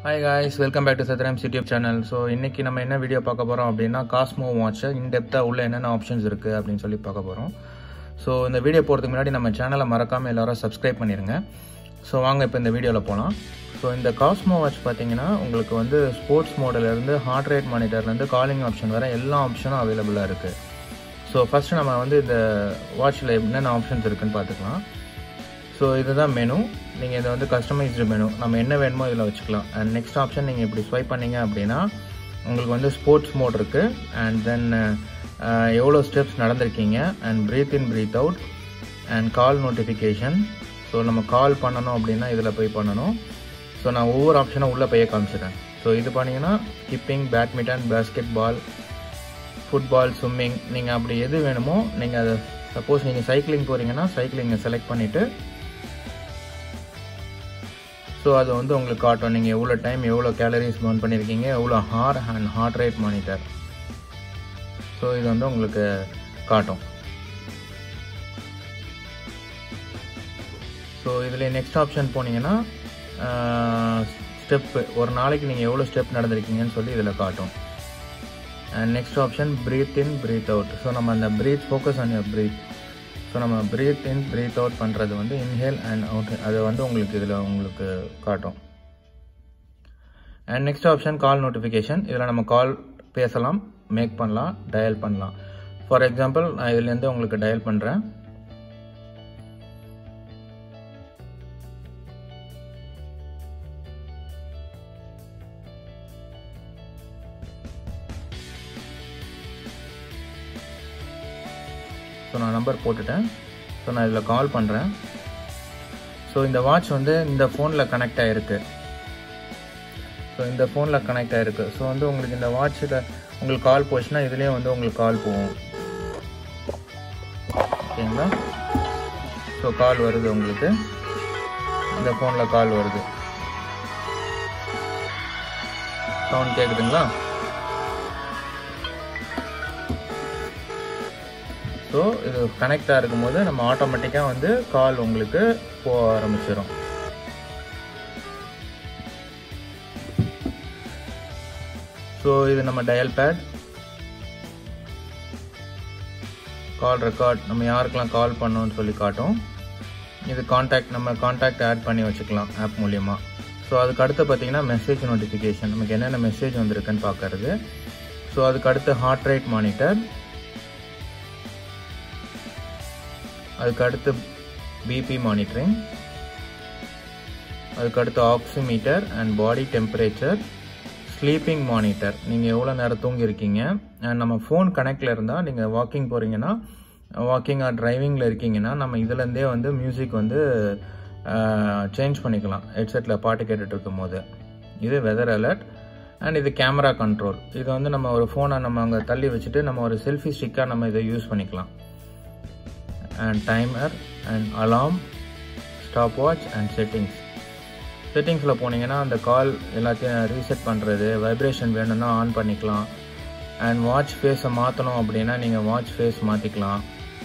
hi guys welcome back to சத்ராம்ஸ் YouTube channel so இன்னைக்கு நம்ம என்ன வீடியோ பார்க்க போகிறோம் அப்படின்னா காஸ்மோ வாட்சை இன்டெப்த்தாக உள்ள என்னென்ன ஆப்ஷன்ஸ் இருக்குது அப்படின்னு சொல்லி பார்க்க போகிறோம் ஸோ இந்த வீடியோ போகிறதுக்கு முன்னாடி நம்ம சேனலை மறக்காமல் எல்லாரும் சப்ஸ்கிரைப் பண்ணிடுங்க ஸோ வாங்க இப்போ இந்த வீடியோவில் போகலாம் ஸோ இந்த காஸ்மோ வாட்ச் பார்த்தீங்கன்னா உங்களுக்கு வந்து ஸ்போர்ட்ஸ் மோடலேருந்து ஹார்ட் ரேட் மானிட்டர்லேருந்து காலிங் ஆப்ஷன் வர எல்லா ஆப்ஷனும் அவைலபிளாக இருக்குது ஸோ ஃபஸ்ட்டு நம்ம வந்து இந்த வாட்சில் என்னென்ன ஆப்ஷன்ஸ் இருக்குன்னு பார்த்துக்கலாம் ஸோ இதுதான் மெனு நீங்கள் இதை வந்து கஸ்டமைஸ்டு மெனு நம்ம என்ன வேணுமோ இதில் வச்சுக்கலாம் அண்ட் நெக்ஸ்ட் ஆப்ஷன் நீங்கள் இப்படி ஸ்வைப் பண்ணீங்க அப்படின்னா உங்களுக்கு வந்து ஸ்போர்ட்ஸ் மோட் இருக்குது அண்ட் தென் எவ்வளோ ஸ்டெப்ஸ் நடந்திருக்கீங்க and breathe in breathe out and call notification so நம்ம கால் பண்ணணும் அப்படின்னா இதில் போய் பண்ணணும் ஸோ நான் ஒவ்வொரு ஆப்ஷனும் உள்ளே போய் காமிச்சிடுறேன் ஸோ இது பண்ணிங்கன்னா skipping badminton basketball football swimming நீங்கள் அப்படி எது வேணுமோ நீங்கள் அதை சப்போஸ் நீங்கள் சைக்கிளிங் போகிறீங்கன்னா சைக்கிளிங்கை செலக்ட் பண்ணிவிட்டு ஸோ அது வந்து உங்களுக்கு காட்டும் நீங்கள் எவ்வளோ டைம் எவ்வளோ கேலரிஸ் பர்ன் பண்ணியிருக்கீங்க எவ்வளோ ஹார் and heart rate monitor so இது வந்து உங்களுக்கு காட்டும் ஸோ இதில் நெக்ஸ்ட் ஆப்ஷன் போனீங்கன்னா ஸ்டெப்பு ஒரு நாளைக்கு நீங்கள் எவ்வளோ ஸ்டெப் நடந்திருக்கீங்கன்னு சொல்லி இதில் காட்டும் and next option breathe in breathe out so நம்ம அந்த breathe focus on your breathe so நம்ம ப்ரீத் இன் ப்ரீத் அவுட் பண்ணுறது வந்து இன்ஹேல் அண்ட் அவுட் அது வந்து உங்களுக்கு இதில் உங்களுக்கு காட்டும் and next option call notification இதில் நம்ம கால் பேசலாம் மேக் பண்ணலாம் டயல் பண்ணலாம் ஃபார் எக்ஸாம்பிள் நான் இதுலேருந்து உங்களுக்கு டயல் பண்ணுறேன் ஸோ நான் நம்பர் போட்டுட்டேன் ஸோ நான் இதில் கால் பண்ணுறேன் ஸோ இந்த வாட்ச் வந்து இந்த ஃபோனில் கனெக்ட் ஆகிருக்கு ஸோ இந்த ஃபோனில் கனெக்ட் ஆகிருக்கு ஸோ வந்து உங்களுக்கு இந்த வாட்சில் உங்களுக்கு கால் போச்சுன்னா இதுலேயே வந்து உங்களுக்கு கால் போகும் ஓகேங்களா ஸோ கால் வருது உங்களுக்கு இந்த ஃபோனில் கால் வருது சவுண்ட் கேட்குதுங்களா ஸோ இது கனெக்டாக இருக்கும்போது நம்ம ஆட்டோமேட்டிக்காக வந்து கால் உங்களுக்கு போக ஆரம்பிச்சிடும் ஸோ இது நம்ம டயல் பேட் கால் ரெக்கார்ட் நம்ம யாருக்கெல்லாம் கால் பண்ணோன்னு சொல்லி காட்டும் இது காண்டாக்ட் நம்ம காண்டாக்ட் ஆட் பண்ணி வச்சுக்கலாம் ஆப் மூலியமாக ஸோ அதுக்கு அடுத்து பார்த்தீங்கன்னா மெசேஜ் நோட்டிஃபிகேஷன் நமக்கு என்னென்ன மெசேஜ் வந்திருக்குன்னு பார்க்கறது ஸோ அதுக்கு அடுத்து ஹார்ட் ரேட் மானிட்டர் அதுக்கு அடுத்து பிபி மானிட்டரிங் அதுக்கு அடுத்து oximeter and body temperature sleeping monitor நீங்கள் எவ்வளோ நேரம் தூங்கியிருக்கீங்க அண்ட் நம்ம ஃபோன் கனெக்டில் இருந்தால் நீங்கள் வாக்கிங் போகிறீங்கன்னா வாக்கிங் ஆர் டிரைவிங்கில் இருக்கீங்கன்னா நம்ம இதுலேருந்தே வந்து மியூசிக் வந்து சேஞ்ச் பண்ணிக்கலாம் ஹெட்செட்டில் பாட்டு கேட்டுட்டு இருக்கும் போது இது வெதர் அலர்ட் அண்ட் இது கேமரா கண்ட்ரோல் இது வந்து நம்ம ஒரு ஃபோனை நம்ம அங்கே தள்ளி வச்சுட்டு நம்ம ஒரு செல்ஃபி ஸ்டிக்காக நம்ம இதை யூஸ் பண்ணிக்கலாம் and timer and alarm stopwatch and settings செட்டிங்ஸில் போனீங்கன்னா அந்த கால் எல்லாத்தையும் ரீசெட் பண்ணுறது வைப்ரேஷன் வேணும்னா ஆன் பண்ணிக்கலாம் அண்ட் வாட்ச் ஃபேஸை மாற்றணும் அப்படின்னா நீங்கள் வாட்ச் ஃபேஸ் மாற்றிக்கலாம்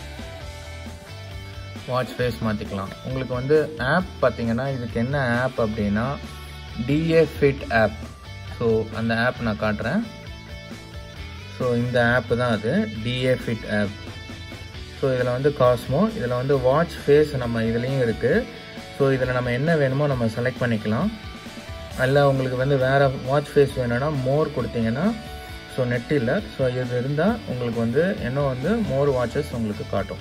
வாட்ச் ஃபேஸ் மாற்றிக்கலாம் உங்களுக்கு வந்து ஆப் பார்த்தீங்கன்னா இதுக்கு என்ன ஆப் அப்படின்னா டிஏ ஃபிட் ஆப் ஸோ அந்த ஆப் நான் காட்டுறேன் ஸோ இந்த ஆப் தான் அது டிஏ ஃபிட் ஆப் ஸோ இதில் வந்து காஸ்மோ இதில் வந்து வாட்ச் ஃபேஸ் நம்ம இதுலேயும் இருக்குது ஸோ இதில் நம்ம என்ன வேணுமோ நம்ம செலக்ட் பண்ணிக்கலாம் அல்ல உங்களுக்கு வந்து வேறு வாட்ச் ஃபேஸ் வேணும்னா மோர் கொடுத்தீங்கன்னா ஸோ நெட் இல்லை ஸோ இது இருந்தால் உங்களுக்கு வந்து இன்னும் வந்து மோர் வாட்சஸ் உங்களுக்கு காட்டும்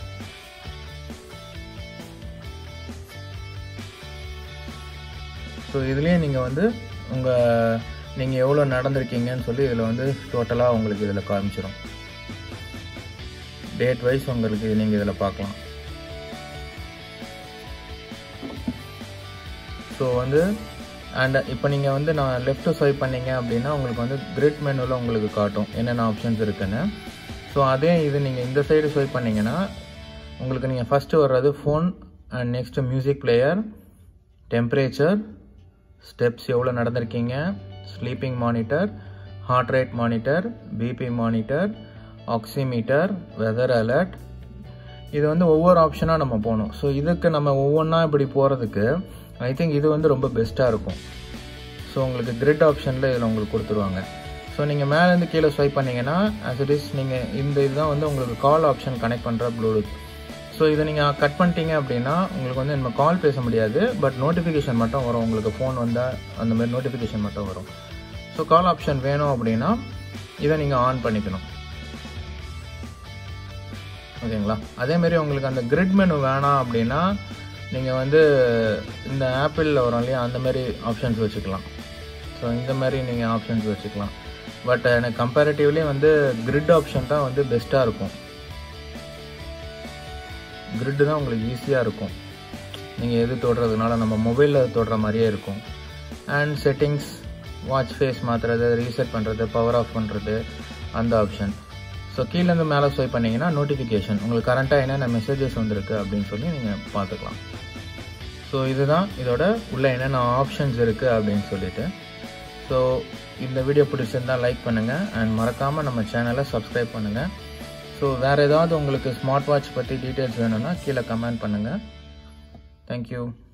ஸோ இதுலேயே நீங்கள் வந்து உங்கள் நீங்கள் எவ்வளோ நடந்திருக்கீங்கன்னு சொல்லி இதில் வந்து டோட்டலாக உங்களுக்கு இதில் காமிச்சிடும் டேட் வைஸ் உங்களுக்கு நீங்கள் இதில் பார்க்கலாம் ஸோ வந்து அண்ட் இப்போ நீங்கள் வந்து நான் லெஃப்ட் ஸ்வைப் பண்ணீங்க அப்படின்னா உங்களுக்கு வந்து கிரிட் மெனுவில் உங்களுக்கு காட்டும் என்னென்ன ஆப்ஷன்ஸ் இருக்குன்னு ஸோ அதே இது நீங்கள் இந்த சைடு ஸ்வைப் பண்ணிங்கன்னா உங்களுக்கு நீங்கள் ஃபஸ்ட்டு வர்றது phone and next music player temperature steps எவ்வளோ நடந்திருக்கீங்க sleeping monitor heart rate monitor BP monitor oximeter weather alert இது வந்து ஒவ்வொரு ஆப்ஷனாக நம்ம போகணும் ஸோ இதுக்கு நம்ம ஒவ்வொன்றா இப்படி போகிறதுக்கு ஐ திங்க் இது வந்து ரொம்ப பெஸ்ட்டாக இருக்கும் ஸோ உங்களுக்கு கிரிட் ஆப்ஷனில் இதில் உங்களுக்கு கொடுத்துருவாங்க ஸோ நீங்கள் மேலேருந்து கீழே ஸ்வைப் பண்ணீங்கன்னா as it இஸ் நீங்கள் இந்த இதுதான் வந்து உங்களுக்கு கால் ஆப்ஷன் கனெக்ட் பண்ணுற ப்ளூடூத் ஸோ இதை நீங்கள் கட் பண்ணிட்டீங்க அப்படின்னா உங்களுக்கு வந்து நம்ம கால் பேச முடியாது பட் நோட்டிஃபிகேஷன் மட்டும் வரும் உங்களுக்கு ஃபோன் வந்தால் அந்த மாதிரி நோட்டிஃபிகேஷன் மட்டும் வரும் ஸோ கால் ஆப்ஷன் வேணும் அப்படின்னா இதை நீங்கள் ஆன் பண்ணிக்கணும் ஓகேங்களா அதேமாரி உங்களுக்கு அந்த கிரிட் மெனு வேணாம் அப்படின்னா நீங்கள் வந்து இந்த ஆப்பிளில் வரும் இல்லையா அந்த மாதிரி ஆப்ஷன்ஸ் வச்சுக்கலாம் ஸோ இந்த மாதிரி நீங்கள் ஆப்ஷன்ஸ் வச்சுக்கலாம் பட் எனக்கு கம்பேரிட்டிவ்லி வந்து கிரிட் ஆப்ஷன் தான் வந்து பெஸ்ட்டாக இருக்கும் கிரிட்டு தான் உங்களுக்கு ஈஸியாக இருக்கும் நீங்கள் எது தொடுறதுனால நம்ம மொபைலில் தொடுற மாதிரியே இருக்கும் அண்ட் செட்டிங்ஸ் வாட்ச் ஃபேஸ் மாற்றுறது ரீசெட் பண்ணுறது பவர் ஆஃப் பண்ணுறது அந்த ஆப்ஷன் ஸோ கீழேருந்து மேலே ஸ்வைப் பண்ணிங்கன்னா நோட்டிஃபிகேஷன் உங்களுக்கு கரண்ட்டாக என்னென்ன மெசேஜஸ் வந்திருக்கு அப்படின்னு சொல்லி நீங்கள் பார்த்துக்கலாம் ஸோ இதுதான் இதோட உள்ள என்னென்ன ஆப்ஷன்ஸ் இருக்குது அப்படின்னு சொல்லிட்டு ஸோ இந்த வீடியோ பிடிச்சிருந்தால் லைக் பண்ணுங்கள் அண்ட் மறக்காமல் நம்ம சேனலை சப்ஸ்கிரைப் பண்ணுங்கள் ஸோ வேறு ஏதாவது உங்களுக்கு ஸ்மார்ட் வாட்ச் பற்றி டீட்டெயில்ஸ் வேணும்னா கீழே கமெண்ட் பண்ணுங்கள் தேங்க்யூ